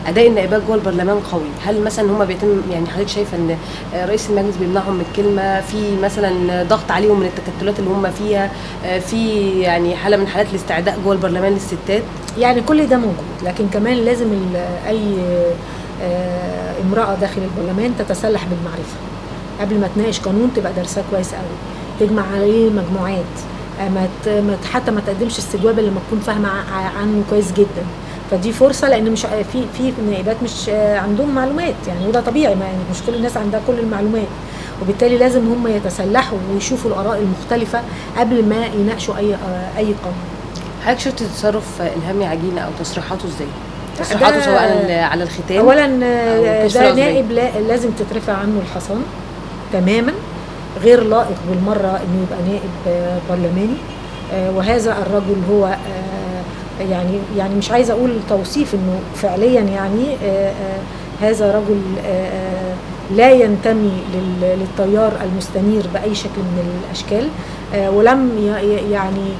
اداء النائبات جوه البرلمان قوي هل مثلا هم بيتم يعني حضرتك شايفه ان آه، رئيس المجلس بيمنعهم من الكلمه في مثلا ضغط عليهم من التكتلات اللي هم فيها آه، في يعني حاله من حالات الاستعداء جوه البرلمان للستات يعني كل ده موجود لكن كمان لازم ال- اي آه، امراه داخل البرلمان تتسلح بالمعرفه قبل ما تناقش قانون تبقى دارساه كويس قوي تجمع عليه مجموعات آه، ما ت- ما ت- حتى ما تقدمش استجوابه لما تكون فاهمه ع- عنه كويس جدا فدي فرصه لان مش في في نائبات مش آه، عندهم معلومات يعني وده طبيعي ما يعني مش كل الناس عندها كل المعلومات وبالتالي لازم هم يتسلحوا ويشوفوا الاراء المختلفه قبل ما يناقشوا اي آه، اي قانون حضرتك شفت تصرف آه، الهامي عجينه او تصريحاته ازاي؟ ده- تصريحاته سواء ال- على الختان اولا أو آه، كشف ده العضوية. نائب لا لازم تترفع عنه الحصانه تماما غير لائق بالمره انه يبقى نائب آه، برلماني آه، وهذا الرجل هو آه، يعني يعني مش عايزه اقول توصيف انه فعليا يعني آه، آه، هذا رجل آه، آه، لا ينتمي لل- للتيار المستنير باي شكل من الاشكال آه، ولم ي- ي- يعني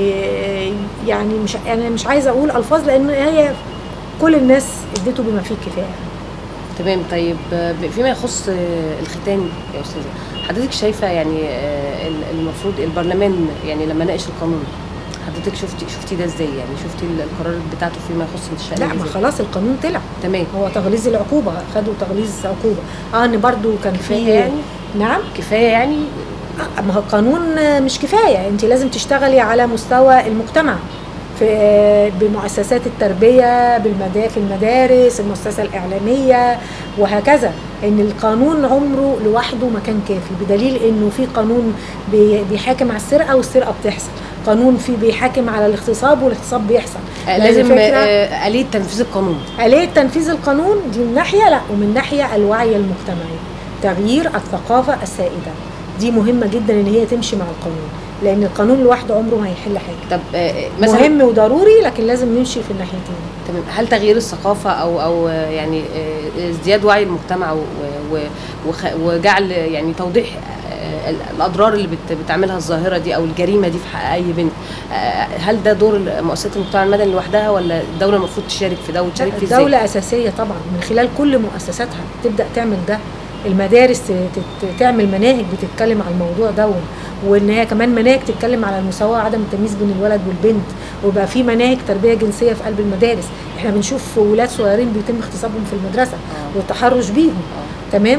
آه، يعني مش انا مش عايزه اقول الفاظ لان هي كل الناس اديته بما فيه الكفايه تمام طيب آه، فيما يخص آه، الختان يا استاذه حضرتك شايفه يعني آه، ال- المفروض البرلمان يعني لما ناقش القانون حضرتك شفتي شفتي ده ازاي يعني شفتي ال- القرار بتاعته فيما يخص الشأن لا ما الإزاي؟ خلاص القانون طلع تمام هو تغليظ العقوبه خدوا تغليظ عقوبه اه ان برضو كان كفايه في يعني نعم كفايه يعني آه، ما هو القانون آه، مش كفايه انت لازم تشتغلي على مستوى المجتمع في آه، بمؤسسات التربيه بالمدا في المدارس المؤسسه الاعلاميه وهكذا ان القانون عمره لوحده ما كان كافي بدليل انه في قانون بي- بيحاكم على السرقه والسرقه بتحصل قانون في بيحاكم على الاغتصاب والاغتصاب بيحصل آه، يعني لازم الفكرة- آه، آلية تنفيذ القانون آلية تنفيذ القانون دي من ناحية لا ومن ناحية الوعي المجتمعي تغيير الثقافة السائدة دي مهمة جدا ان هي تمشي مع القانون لان القانون لوحده عمره ما هيحل حاجة طب آه، مثلا مهم وضروري لكن لازم نمشي في الناحيتين تمام هل تغيير الثقافه او او آه، يعني آه، ازدياد وعي المجتمع و- و- وخ- وجعل يعني توضيح آه، ال- الاضرار اللي بت- بتعملها الظاهره دي او الجريمه دي في حق اي بنت آه، هل ده دور مؤسسات المجتمع المدني لوحدها ولا الدوله المفروض تشارك في ده وتشارك فيه ازاي؟ الدولة أساسية طبعا من خلال كل مؤسساتها تبدأ تعمل ده المدارس ت- ت- تعمل مناهج بتتكلم على الموضوع ده وان هي كمان مناهج تتكلم على المساواه وعدم التمييز بين الولد والبنت ويبقى في مناهج تربيه جنسيه في قلب المدارس احنا بنشوف ولاد صغيرين بيتم اغتصابهم في المدرسه آه. والتحرش بيهم آه. تمام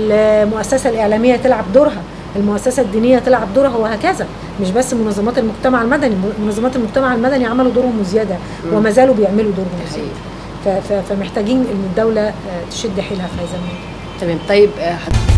المؤسسه الاعلاميه تلعب دورها المؤسسه الدينيه تلعب دورها وهكذا مش بس منظمات المجتمع المدني منظمات المجتمع المدني عملوا دورهم وزياده مم. وما زالوا بيعملوا دورهم حقيقي. وزياده ف- ف- فمحتاجين ان الدوله آه، تشد حيلها في هذا الموضوع تمام طيب آه، حضرتك